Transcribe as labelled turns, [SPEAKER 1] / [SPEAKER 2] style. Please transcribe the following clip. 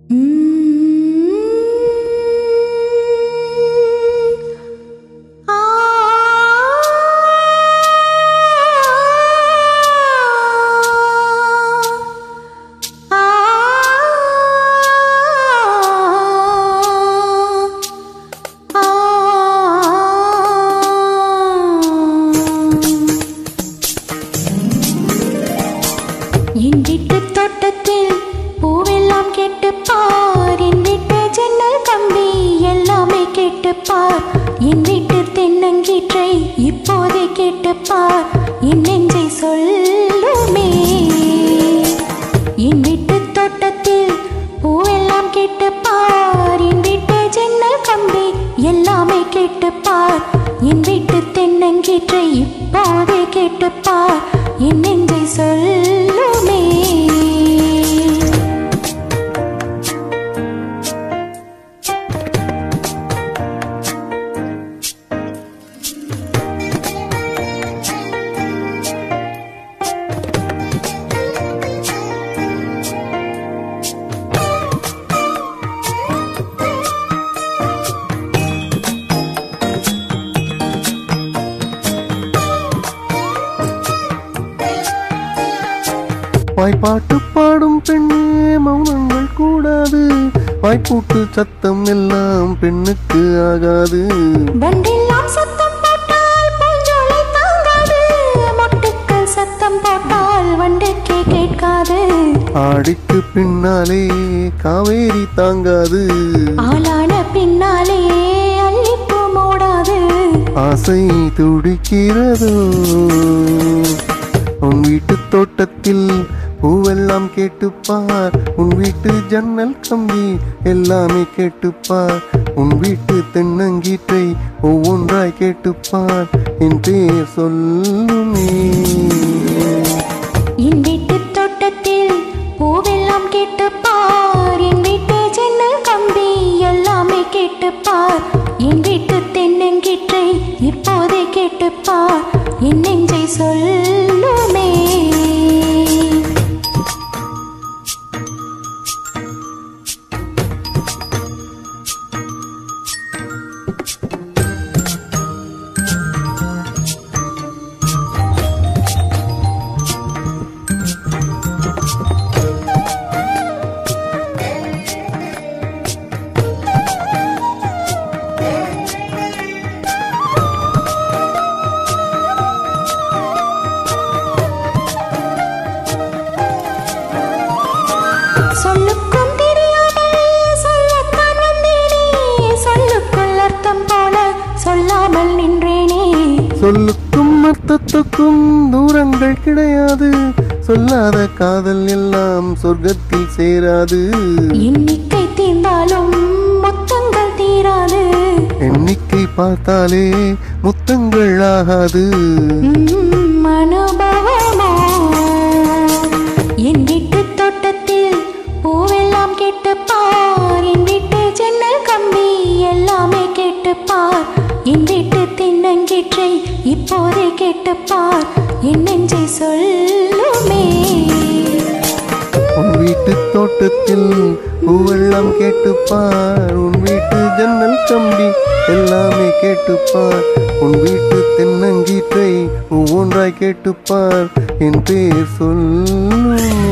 [SPEAKER 1] என் வீட்டு தோட்டத்தில் பூவெல்லாம் கேட்டு பார் என் வீட்டு ஜன்னல் கம்பி எல்லாமே கேட்டு பார் என் வீட்டு தென்னங்கீற்றை இப்போதே கேட்டு பார் என் நெஞ்சை சொல்லுமே என் வீட்டு தோட்டத்தில் பூவெல்லாம் கேட்டு பார் என் வீட்டு ஜன்னல் கம்பி எல்லாமே கேட்டு பார் என் வீட்டு தென்னங்கீற்றை இப்போதே கேட்டு பார் என் நெஞ்சை சொல்லுமே
[SPEAKER 2] வாய்ப்பாட்டு பாடும் பெண்ணே மௌனங்கள் கூடாது வாய்ப்பூட்டு சத்தம் எல்லாம் பெண்ணுக்கு ஆகாது
[SPEAKER 1] வண்டெல்லாம் சத்தம் போட்டால் பூஞ்சோலை தாங்காது மொட்டுக்கள் சத்தம் போட்டால் வண்டுக்கே கேட்காது
[SPEAKER 2] ஆடிக்கு பின்னாலே காவேரி தாங்காது
[SPEAKER 1] ஆளான பின்னாலே அள்ளிப்பூ மூடாது
[SPEAKER 2] ஆசை துடிக்கிறதோ உன் வீட்டு தோட்டத்தில் பூவெல்லாம் கேட்டுப்பார் உன் வீட்டு ஜன்னல் கம்பி எல்லாமே கேட்டுப்பார் உன் வீட்டு தென்னங்கீற்றை ஒவ்வொன்றாய் கேட்டுப்பார் என் பேர் சொல்லுமே
[SPEAKER 1] என் வீட்டு தோட்டத்தில் பூவெல்லாம் கேட்டு பார் என் வீட்டு ஜன்னல் கம்பி எல்லாமே கேட்டு பார் என் வீட்டு தென்னங்கீற்றை இப்போதே கேட்டு பார் என் நெஞ்சை சொல்லுமே சொல்லுக்கும் தெரியாமல் சொல்லத்தான் வந்தேனே சொல்லுக்குள் அர்த்தம் போல சொல்லாமல் நின்றேனே
[SPEAKER 2] சொல்லுக்கும் அர்த்தத்துக்கும் தூரங்கள் கிடையாது சொல்லாத காதல் எல்லாம் சொர்க்கத்தில் சேராது
[SPEAKER 1] எண்ணிக்கை தீர்ந்தாலும் மொத்தங்கள் தீராது
[SPEAKER 2] எண்ணிக்கை பார்த்தாலே முத்தங்கள் ஆகாது
[SPEAKER 1] உம், அனுபவமோ என் வீட்டு தோட்டத்தில் பூவெல்லாம் கேட்டு பார் என் வீட்டு ஜன்னல் கம்பி எல்லாமே கேட்டு பார் என் வீட்டு தென்னங்கீற்றை இப்போதே கேட்டு பார் என் நெஞ்சை சொல்லுமே
[SPEAKER 2] உன் வீட்டு தோட்டத்தில் பூவெல்லாம் கேட்டுப்பார் உன் வீட்டு ஜன்னல் கம்பி எல்லாமே கேட்டுப்பார் உன் வீட்டு தென்னங்கீற்றை ஒவ்வொன்றாய் கேட்டுப்பார் என் பேர் சொல்லுமே